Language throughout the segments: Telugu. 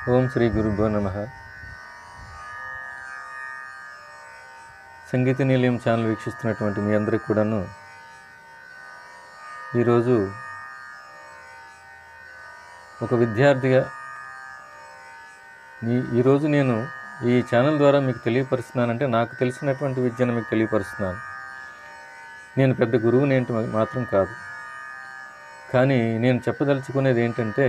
ఓం శ్రీ గురుభ్యో నమ సంగీత నిలయం ఛానల్ వీక్షిస్తున్నటువంటి మీ అందరికి కూడాను ఈరోజు ఒక విద్యార్థిగా ఈ ఈరోజు నేను ఈ ఛానల్ ద్వారా మీకు తెలియపరుస్తున్నానంటే నాకు తెలిసినటువంటి విద్యను మీకు తెలియపరుస్తున్నాను నేను పెద్ద గురువుని ఏంటి మాత్రం కాదు కానీ నేను చెప్పదలుచుకునేది ఏంటంటే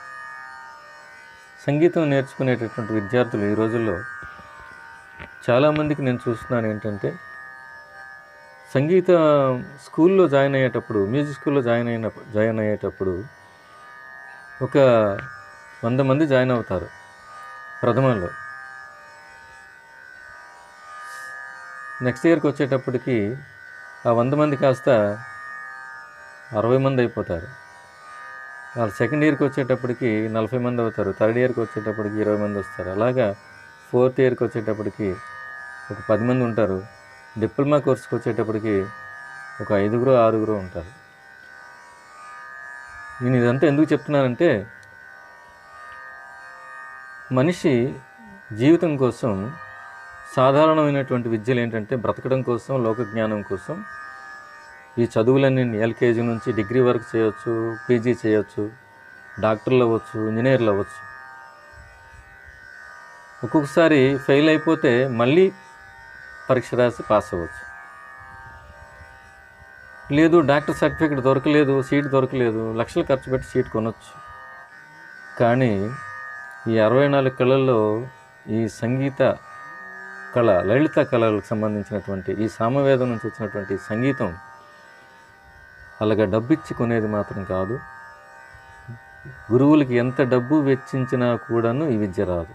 సంగీతం నేర్చుకునేటటువంటి విద్యార్థులు ఈ రోజుల్లో చాలామందికి నేను చూస్తున్నాను ఏంటంటే సంగీత స్కూల్లో జాయిన్ అయ్యేటప్పుడు మ్యూజిక్ స్కూల్లో జాయిన్ అయిన జాయిన్ అయ్యేటప్పుడు ఒక వంద మంది జాయిన్ అవుతారు ప్రథమంలో నెక్స్ట్ ఇయర్కి వచ్చేటప్పటికి ఆ వంద మంది కాస్త అరవై మంది అయిపోతారు వాళ్ళు సెకండ్ ఇయర్కి వచ్చేటప్పటికి నలభై మంది అవుతారు థర్డ్ ఇయర్కి వచ్చేటప్పటికి ఇరవై మంది వస్తారు అలాగా ఫోర్త్ ఇయర్కి వచ్చేటప్పటికి ఒక పది మంది ఉంటారు డిప్లొమా కోర్స్కి వచ్చేటప్పటికి ఒక ఐదుగురు ఆరుగురు ఉంటారు నేను ఇదంతా ఎందుకు చెప్తున్నానంటే మనిషి జీవితం కోసం సాధారణమైనటువంటి విద్యలు ఏంటంటే బ్రతకడం కోసం లోక జ్ఞానం కోసం ఈ చదువులన్నీ ఎల్కేజీ నుంచి డిగ్రీ వరకు చేయొచ్చు పీజీ చేయొచ్చు డాక్టర్లు అవ్వచ్చు ఇంజనీర్లు అవ్వచ్చు ఒక్కొక్కసారి ఫెయిల్ అయిపోతే మళ్ళీ పరీక్ష రాసి పాస్ అవ్వచ్చు లేదు డాక్టర్ సర్టిఫికేట్ దొరకలేదు సీట్ దొరకలేదు లక్షలు ఖర్చు పెట్టి సీట్ కొనవచ్చు కానీ ఈ అరవై నాలుగు కళల్లో ఈ సంగీత కళ లలిత కళలకు సంబంధించినటువంటి ఈ సామవేదం నుంచి వచ్చినటువంటి సంగీతం అలాగా డబ్బు ఇచ్చి కొనేది మాత్రం కాదు గురువులకి ఎంత డబ్బు వెచ్చించినా కూడాను ఈ విద్య రాదు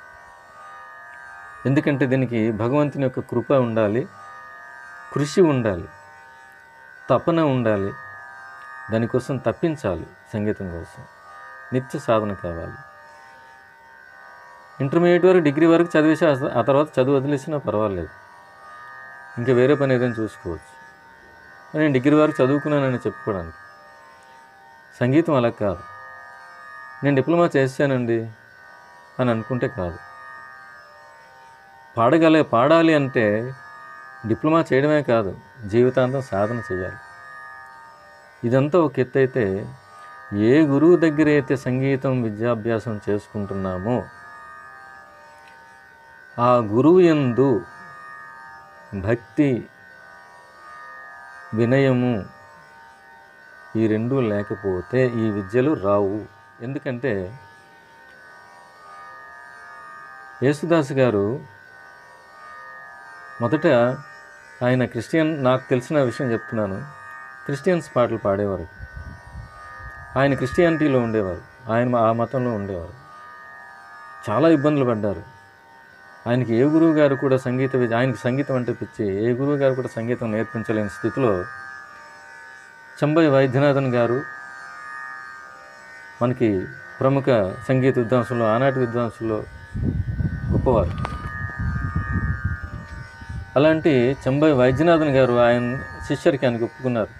ఎందుకంటే దీనికి భగవంతుని యొక్క కృప ఉండాలి కృషి ఉండాలి తపన ఉండాలి దానికోసం తప్పించాలి సంగీతం కోసం నిత్య సాధన కావాలి ఇంటర్మీడియట్ వరకు డిగ్రీ వరకు చదివేసి ఆ- ఆ తర్వాత చదువు వదిలేసినా పర్వాలేదు ఇంకా వేరే పని ఏదైనా చూసుకోవచ్చు నేను డిగ్రీ వరకు చదువుకున్నానని చెప్పుకోవడానికి సంగీతం అలా కాదు నేను డిప్లొమా చేశానండి అని అనుకుంటే కాదు పాడగల పాడాలి అంటే డిప్లొమా చేయడమే కాదు జీవితాంతం సాధన చేయాలి ఇదంతా ఒక ఎత్తు అయితే ఏ గురువు దగ్గర అయితే సంగీతం విద్యాభ్యాసం చేసుకుంటున్నామో ఆ గురువు యందు భక్తి వినయము ఈ రెండు లేకపోతే ఈ విద్యలు రావు ఎందుకంటే యేసుదాస్ గారు మొదట ఆయన క్రిస్టియన్ నాకు తెలిసిన విషయం చెప్తున్నాను క్రిస్టియన్స్ పాటలు పాడేవారు ఆయన క్రిస్టియానిటీలో ఉండేవారు ఆయన ఆ మతంలో ఉండేవారు చాలా ఇబ్బందులు పడ్డారు ఆయనకి ఏ గురువు గారు కూడా సంగీత విద్య ఆయనకి సంగీతం అంటే పిచ్చి ఏ గురువు గారు కూడా సంగీతం నేర్పించలేని స్థితిలో చంబై వైద్యనాథన్ గారు మనకి ప్రముఖ సంగీత విద్వాంసుల్లో ఆనాటి విద్వాంసుల్లో గొప్పవారు అలాంటి చంబై వైద్యనాథన్ గారు ఆయన శిష్యరికి ఆయనకు ఒప్పుకున్నారు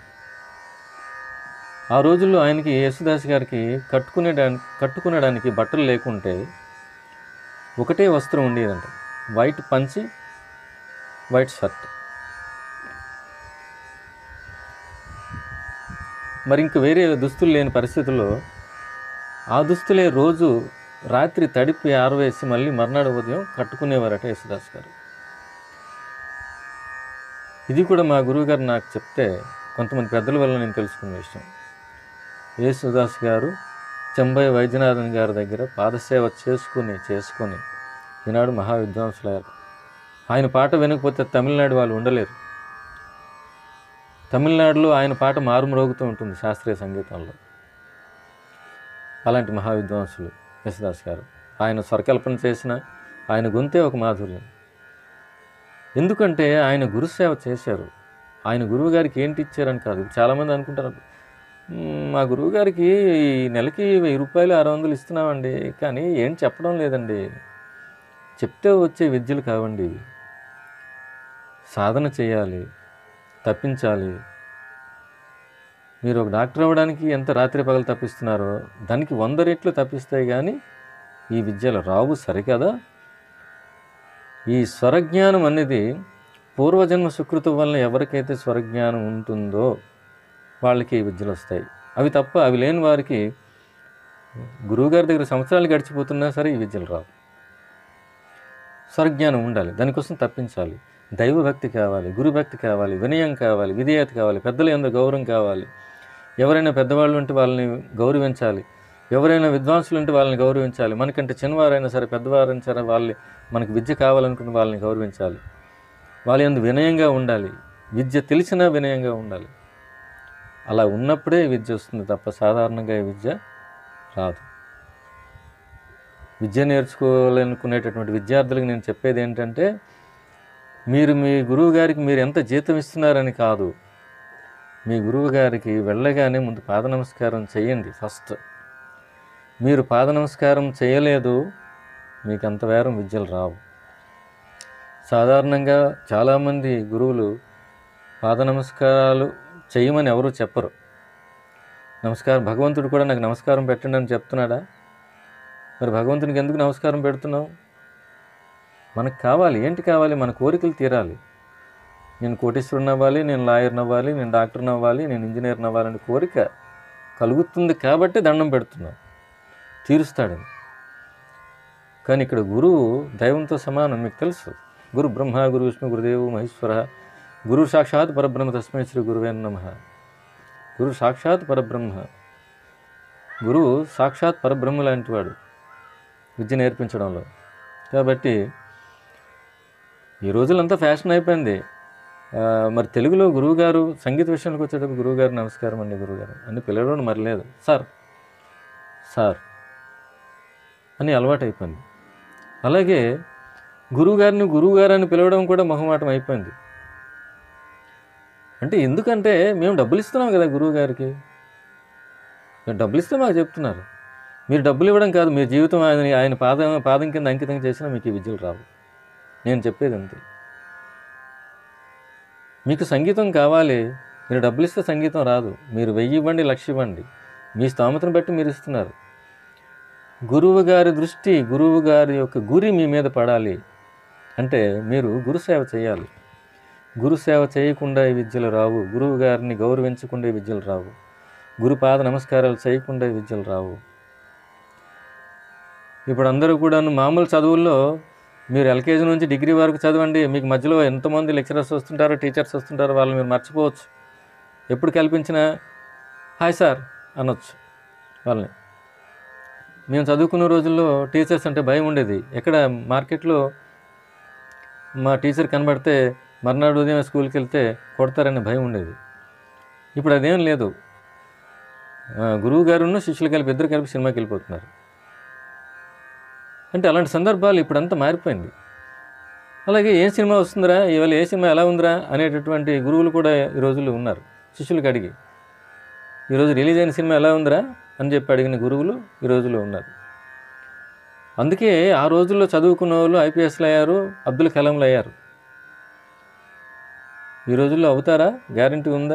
ఆ రోజుల్లో ఆయనకి యేసుదాస్ గారికి కట్టుకునేడానికి కట్టుకునేడానికి బట్టలు లేకుంటే ఒకటే వస్త్రం ఉండేదంట వైట్ పంచి వైట్ షర్ట్ మరి ఇంక వేరే దుస్తులు లేని పరిస్థితుల్లో ఆ దుస్తులే రోజు రాత్రి తడిపి ఆరవేసి మళ్ళీ మర్నాడు ఉదయం కట్టుకునేవారట యేసుదాస్ గారు ఇది కూడా మా గురువుగారు నాకు చెప్తే కొంతమంది పెద్దల వల్ల నేను తెలుసుకున్న విషయం యేసుదాస్ గారు చెంబై వైద్యనాథన్ గారి దగ్గర పాదసేవ చేసుకుని చేసుకొని ఈనాడు మహావిద్వాంసులయ్యారు ఆయన పాట వినకపోతే తమిళనాడు వాళ్ళు ఉండలేరు తమిళనాడులో ఆయన పాట మారుమ్రోగుతూ ఉంటుంది శాస్త్రీయ సంగీతంలో అలాంటి మహావిద్వాంసులు యేసుదాస్ గారు ఆయన స్వరకల్పన చేసిన ఆయన గొంతే ఒక మాధుర్యం ఎందుకంటే ఆయన గురుసేవ చేశారు ఆయన గురువు గారికి ఏంటి ఇచ్చారని కాదు చాలామంది అనుకుంటారు "మ్మ్, మా గురువు గారికి ఈ నెలకి వెయ్యి రూపాయలు ఆరు వందలు ఇస్తున్నామండి కానీ ఏం చెప్పడం లేదండి చెప్తే వచ్చే విద్యలు కావండి ఇవి. సాధన చేయాలి తప్పించాలి మీరు ఒక డాక్టర్ అవ్వడానికి ఎంత రాత్రి పగలు తప్పిస్తున్నారో దానికి వంద రెట్లు తప్పిస్తాయి కానీ ఈ విద్యలు రావు సరికదా ఈ స్వరజ్ఞానం అనేది పూర్వజన్మ సుకృతం వలన ఎవరికైతే స్వరజ్ఞానం ఉంటుందో వాళ్ళకి ఈ విద్యలు వస్తాయి అవి తప్ప అవి లేని వారికి గురువుగారి దగ్గర సంవత్సరాలు గడిచిపోతున్నా సరే ఈ విద్యలు రావు స్వరజ్ఞానం ఉండాలి దానికోసం తప్పించాలి దైవభక్తి కావాలి గురుభక్తి కావాలి వినయం కావాలి విధేయత కావాలి పెద్దల ఎందు గౌరవం కావాలి ఎవరైనా పెద్దవాళ్ళు ఉంటే వాళ్ళని గౌరవించాలి ఎవరైనా విద్వాంసులు ఉంటే వాళ్ళని గౌరవించాలి మనకంటే చిన్నవారైనా సరే పెద్దవారైనా సరే వాళ్ళని మనకు విద్య కావాలనుకున్న వాళ్ళని గౌరవించాలి వాళ్ళ ఎందు వినయంగా ఉండాలి విద్య తెలిసినా వినయంగా ఉండాలి అలా ఉన్నప్పుడే ఈ విద్య వస్తుంది తప్ప సాధారణంగా ఈ విద్య రాదు విద్య నేర్చుకోవాలనుకునేటటువంటి విద్యార్థులకు నేను చెప్పేది ఏంటంటే మీరు మీ గురువు గారికి మీరు ఎంత జీతం ఇస్తున్నారని కాదు మీ గురువు గారికి వెళ్ళగానే ముందు పాద నమస్కారం చేయండి ఫస్ట్ మీరు పాద నమస్కారం చేయలేదు మీకు అంత వేరం విద్యలు రావు సాధారణంగా చాలామంది గురువులు పాద నమస్కారాలు చేయమని ఎవరు చెప్పరు నమస్కారం భగవంతుడు కూడా నాకు నమస్కారం పెట్టండి అని చెప్తున్నాడా మరి భగవంతునికి ఎందుకు నమస్కారం పెడుతున్నావు మనకు కావాలి ఏంటి కావాలి మన కోరికలు తీరాలి నేను కోటీశ్వరుని అవ్వాలి నేను లాయర్ని అవ్వాలి నేను డాక్టర్ని అవ్వాలి నేను ఇంజనీర్ని అవ్వాలని కోరిక కలుగుతుంది కాబట్టి దండం పెడుతున్నాం తీరుస్తాడని కానీ ఇక్కడ గురువు దైవంతో సమానం మీకు తెలుసు గురు బ్రహ్మ గురు విష్ణు గురుదేవు మహేశ్వర గురు సాక్షాత్ పరబ్రహ్మ తస్మై శ్రీ గురువే నమ గురు సాక్షాత్ పరబ్రహ్మ గురువు సాక్షాత్ పరబ్రహ్మ లాంటి వాడు విద్య నేర్పించడంలో కాబట్టి ఈ రోజులంతా ఫ్యాషన్ అయిపోయింది ఆ, మరి తెలుగులో గురువుగారు సంగీత విషయానికి వచ్చేటప్పుడు గురువుగారు నమస్కారం అండి గురువుగారు అని పిలవడం మరి లేదు సార్ సార్ అని అలవాటు అయిపోయింది అలాగే గురువుగారిని గురువుగారు అని పిలవడం కూడా మొహమాటం అయిపోయింది అంటే ఎందుకంటే మేము డబ్బులు ఇస్తున్నాం కదా గురువుగారికి మేము డబ్బులు ఇస్తే మాకు చెప్తున్నారు మీరు డబ్బులు ఇవ్వడం కాదు మీ జీవితం ఆయన ఆయన పాదం పాదం కింద అంకితం చేసినా మీకు ఈ విద్యలు రావు నేను చెప్పేది అంతే మీకు సంగీతం కావాలి మీరు డబ్బులు ఇస్తే సంగీతం రాదు మీరు వెయ్యి ఇవ్వండి లక్ష ఇవ్వండి మీ స్తోమతను బట్టి మీరు ఇస్తున్నారు గురువు గారి దృష్టి గురువు గారి యొక్క గురి మీ మీద పడాలి అంటే మీరు గురుసేవ చేయాలి గురుసేవ చేయకుండా ఈ విద్యలు రావు గురువు గారిని గౌరవించకుండా ఈ విద్యలు రావు గురుపాద నమస్కారాలు చేయకుండా ఈ విద్యలు రావు ఇప్పుడు అందరూ కూడా మామూలు చదువుల్లో మీరు ఎల్కేజీ నుంచి డిగ్రీ వరకు చదవండి మీకు మధ్యలో ఎంతమంది లెక్చరర్స్ వస్తుంటారో టీచర్స్ వస్తుంటారో వాళ్ళు మీరు మర్చిపోవచ్చు ఎప్పుడు కల్పించినా హాయ్ సార్ అనొచ్చు వాళ్ళని మేము చదువుకున్న రోజుల్లో టీచర్స్ అంటే భయం ఉండేది ఎక్కడ మార్కెట్లో మా టీచర్ కనబడితే మర్నాడు ఉదయం స్కూల్కి వెళ్తే కొడతారనే భయం ఉండేది ఇప్పుడు అదేం లేదు ఆ, గురువు గారును శిష్యులు కలిపి ఇద్దరు కలిపి సినిమాకి వెళ్ళిపోతున్నారు అంటే అలాంటి సందర్భాలు ఇప్పుడంతా మారిపోయింది అలాగే ఏ సినిమా వస్తుందిరా ఇవాళ ఏ సినిమా ఎలా ఉందిరా అనేటటువంటి గురువులు కూడా ఈ రోజుల్లో ఉన్నారు శిష్యులకు అడిగి ఈరోజు రిలీజ్ అయిన సినిమా ఎలా ఉందిరా అని చెప్పి అడిగిన గురువులు ఈ రోజుల్లో ఉన్నారు అందుకే ఆ రోజుల్లో చదువుకున్న వాళ్ళు ఐపీఎస్లు అయ్యారు అబ్దుల్ కలాంలు అయ్యారు ఈ రోజుల్లో అవుతారా గ్యారంటీ ఉందా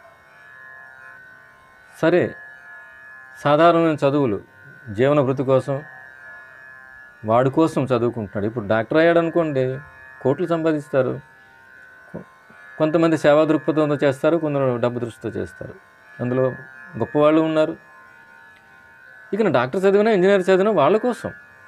సరే సాధారణమైన చదువులు జీవన భృతి కోసం వాడి కోసం చదువుకుంటున్నాడు ఇప్పుడు డాక్టర్ అయ్యాడు అనుకోండి కోట్లు సంపాదిస్తారు కొ- కొంతమంది సేవా దృక్పథంతో చేస్తారు కొందరు డబ్బు దృష్టితో చేస్తారు అందులో గొప్పవాళ్ళు ఉన్నారు ఇక డాక్టర్ చదివినా ఇంజనీర్ చదివినా వాళ్ళ కోసం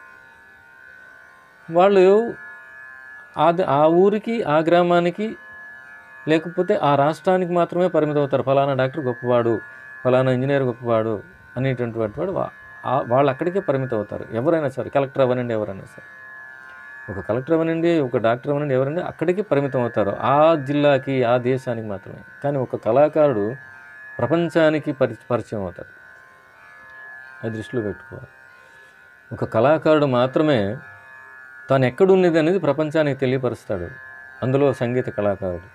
వాళ్ళు ఆ ద- ఆ ఊరికి ఆ గ్రామానికి లేకపోతే ఆ రాష్ట్రానికి మాత్రమే పరిమితం అవుతారు ఫలానా డాక్టర్ గొప్పవాడు ఫలానా ఇంజనీర్ గొప్పవాడు అనేటటువంటి వాడు వా- ఆ- వాళ్ళు అక్కడికే పరిమితం అవుతారు ఎవరైనా సరే కలెక్టర్ అవ్వనండి ఎవరైనా సరే ఒక కలెక్టర్ అవ్వనండి ఒక డాక్టర్ అవ్వనండి ఎవరైనా అక్కడికి పరిమితం అవుతారు ఆ జిల్లాకి ఆ దేశానికి మాత్రమే కానీ ఒక కళాకారుడు ప్రపంచానికి పరి పరిచయం అవుతాడు అది దృష్టిలో పెట్టుకోవాలి ఒక కళాకారుడు మాత్రమే తాను ఎక్కడున్నది అనేది ప్రపంచానికి తెలియపరుస్తాడు అందులో సంగీత కళాకారుడు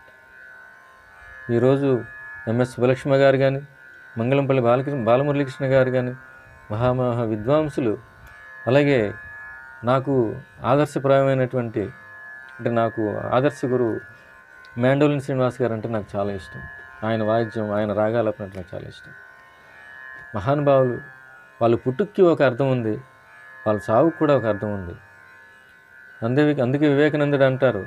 ఈరోజు ఎంఎస్ సుబ్బలక్ష్మ గారు కానీ మంగళంపల్లి బాలకృష్ణ బాలమురళీకృష్ణ గారు కానీ మహామహా విద్వాంసులు అలాగే నాకు ఆదర్శప్రాయమైనటువంటి అంటే నాకు ఆదర్శ గురువు మ్యాండోలిన్ శ్రీనివాస్ గారు అంటే నాకు చాలా ఇష్టం ఆయన వాయిద్యం ఆయన రాగాలపన అంటే నాకు చాలా ఇష్టం మహానుభావులు వాళ్ళు పుట్టుక్కి ఒక అర్థం ఉంది వాళ్ళ చావుకు కూడా ఒక అర్థం ఉంది అందే అందుకే వివేకానందుడు అంటారు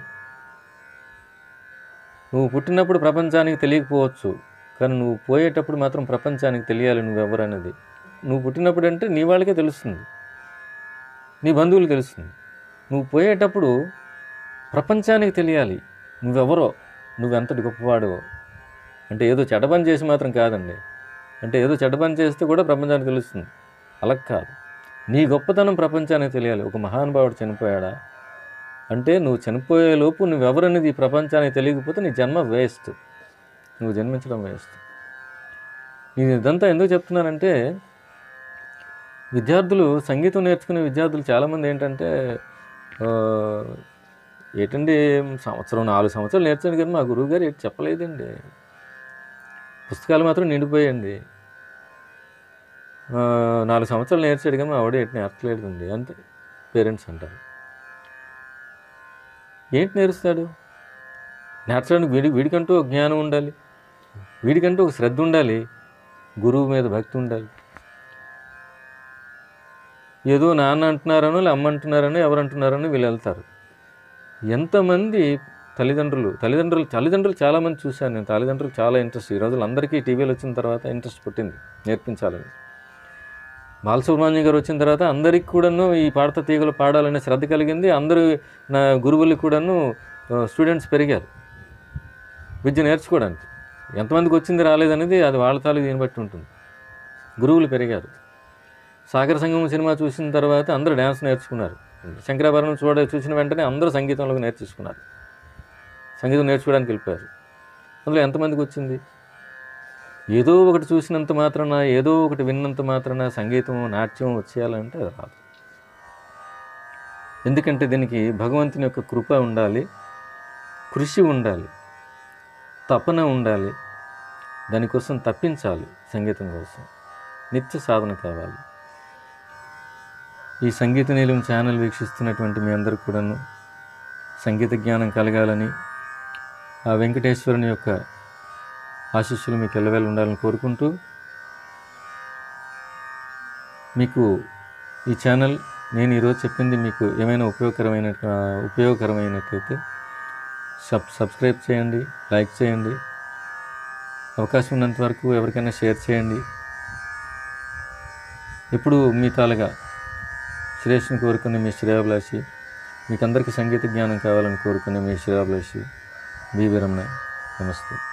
నువ్వు పుట్టినప్పుడు ప్రపంచానికి తెలియకపోవచ్చు కానీ నువ్వు పోయేటప్పుడు మాత్రం ప్రపంచానికి తెలియాలి నువ్వెవరనేది నువ్వు పుట్టినప్పుడు అంటే నీ వాళ్ళకే తెలుస్తుంది నీ బంధువులు తెలుస్తుంది నువ్వు పోయేటప్పుడు ప్రపంచానికి తెలియాలి నువ్వెవరో నువ్వెంతటి గొప్పవాడో అంటే ఏదో చెడ్డ పని చేసి మాత్రం కాదండి అంటే ఏదో చెడ్డ పని చేస్తే కూడా ప్రపంచానికి తెలుస్తుంది అలా కాదు నీ గొప్పతనం ప్రపంచానికి తెలియాలి ఒక మహానుభావుడు చనిపోయాడా అంటే నువ్వు చనిపోయే లోపు నువ్వెవరనేది ఈ ప్రపంచానికి తెలియకపోతే నీ జన్మ వేస్ట్ నువ్వు జన్మించడం వేస్ట్ నేను ఇదంతా ఎందుకు చెప్తున్నానంటే విద్యార్థులు సంగీతం నేర్చుకునే విద్యార్థులు చాలామంది ఏంటంటే ఆ, ఏంటండి సంవత్సరం నాలుగు సంవత్సరాలు నేర్చాను కానీ మా గురువుగారు ఏంటి చెప్పలేదండి పుస్తకాలు మాత్రం నిండిపోయండి ఆ, నాలుగు సంవత్సరాలు నేర్చాడు కానీ మా ఆవిడ ఏంటి నేర్చలేదండి అంతే పేరెంట్స్ అంటారు ఏంటి నేర్స్తాడు నేర్చడానికి వీడి వీడికంటూ ఒక జ్ఞానం ఉండాలి వీడికంటూ ఒక శ్రద్ధ ఉండాలి గురువు మీద భక్తి ఉండాలి ఏదో నాన్న అంటున్నారనో లే అమ్మ అంటున్నారనో ఎవరు అంటున్నారనో వీళ్ళు వెళ్తారు ఎంతమంది తల్లిదండ్రులు తల్లిదండ్రులు తల్లిదండ్రులు చాలామంది చూశాను నేను తల్లిదండ్రులు చాలా ఇంట్రెస్ట్ ఈ రోజులు అందరికీ టీవీలు వచ్చిన తర్వాత ఇంట్రెస్ట్ పుట్టింది నేర్పించాలని బాలసుబ్రహ్మణ్యం గారు వచ్చిన తర్వాత అందరికి కూడాను ఈ పాడత తీగలు పాడాలనే శ్రద్ధ కలిగింది అందరూ నా గురువులకు కూడాను స్టూడెంట్స్ పెరిగారు విద్య నేర్చుకోవడానికి ఎంతమందికి వచ్చింది రాలేదనేది అది వాళ్ళ తాలూకు దీన్ని బట్టి ఉంటుంది గురువులు పెరిగారు సాగర సంగమం సినిమా చూసిన తర్వాత అందరూ డ్యాన్స్ నేర్చుకున్నారు శంకరాభరణం చూడ చూసిన వెంటనే అందరూ సంగీతంలోకి నేర్చేసుకున్నారు సంగీతం నేర్చుకోవడానికి వెళ్ళిపోయారు అందులో ఎంతమందికి వచ్చింది ఏదో ఒకటి చూసినంత మాత్రాన ఏదో ఒకటి విన్నంత మాత్రాన సంగీతం నాట్యం వచ్చేయాలంటే అది రాదు ఎందుకంటే దీనికి భగవంతుని యొక్క కృప ఉండాలి కృషి ఉండాలి తపన ఉండాలి దానికోసం తప్పించాలి సంగీతం కోసం నిత్య సాధన కావాలి ఈ సంగీత నీలం ఛానల్ వీక్షిస్తున్నటువంటి మీ అందరికి కూడాను సంగీత జ్ఞానం కలగాలని ఆ వెంకటేశ్వరుని యొక్క ఆశీస్సులు మీకు ఎల్లవేళ ఉండాలని కోరుకుంటూ మీకు ఈ ఛానల్ నేను ఈరోజు చెప్పింది మీకు ఏమైనా ఉపయోగకరమైన ఉపయోగకరమైనట్లయితే సబ్ సబ్స్క్రైబ్ చేయండి లైక్ చేయండి అవకాశం ఉన్నంత వరకు ఎవరికైనా షేర్ చేయండి ఎప్పుడు మీ తాలుగా శ్రేష్ఠని కోరుకునే మీ శ్రేయాభిలాషి మీకు అందరికీ సంగీత జ్ఞానం కావాలని కోరుకునే మీ శ్రేయాభిలాషి బి వీరమ్మ నమస్తే